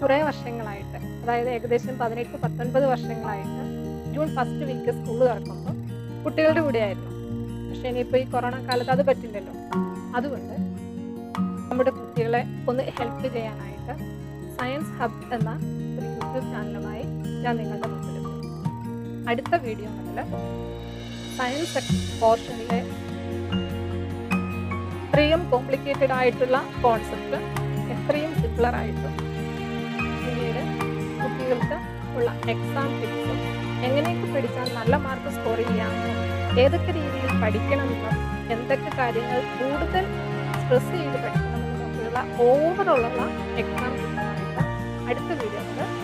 കുറേ വർഷങ്ങളായിട്ട് അതായത് ഏകദേശം പതിനെട്ട് പത്തൊൻപത് വർഷങ്ങളായിട്ട് ജൂൺ ഫസ്റ്റ് വീക്ക് സ്കൂൾ തുറക്കുമ്പോൾ കുട്ടികളുടെ കൂടെയായിരുന്നു പക്ഷെ ഇനിയിപ്പോൾ ഈ കൊറോണ കാലത്ത് അത് പറ്റില്ലല്ലോ അതുകൊണ്ട് നമ്മുടെ കുട്ടികളെ ഒന്ന് ഹെൽപ്പ് ചെയ്യാനായിട്ട് സയൻസ് ഹബ് എന്ന ഒരു യൂട്യൂബ് ചാനലുമായി ഞാൻ നിങ്ങളുടെ മുമ്പിലെത്തും അടുത്ത വീഡിയോ മുതൽ സയൻസ് പോർഷനിലെ ഇത്രയും കോംപ്ലിക്കേറ്റഡ് ആയിട്ടുള്ള കോൺസെപ്റ്റ് എത്രയും സിംപ്ലർ ആയിട്ടും പിന്നീട് കുട്ടികൾക്ക് ഉള്ള എക്സാം ടിപ്സും എങ്ങനെയൊക്കെ പഠിച്ചാൽ നല്ല മാർക്ക് സ്കോർ ചെയ്യാമെന്നും ഏതൊക്കെ രീതിയിൽ പഠിക്കണമെന്നും എന്തൊക്കെ കാര്യങ്ങൾ കൂടുതൽ സ്ട്രെസ് ചെയ്ത് പഠിക്കണമെന്നും ഒക്കെയുള്ള ഓവറോളുള്ള എക്സാം ടിപ്സുമായിട്ട് അടുത്ത വീഡിയോയിൽ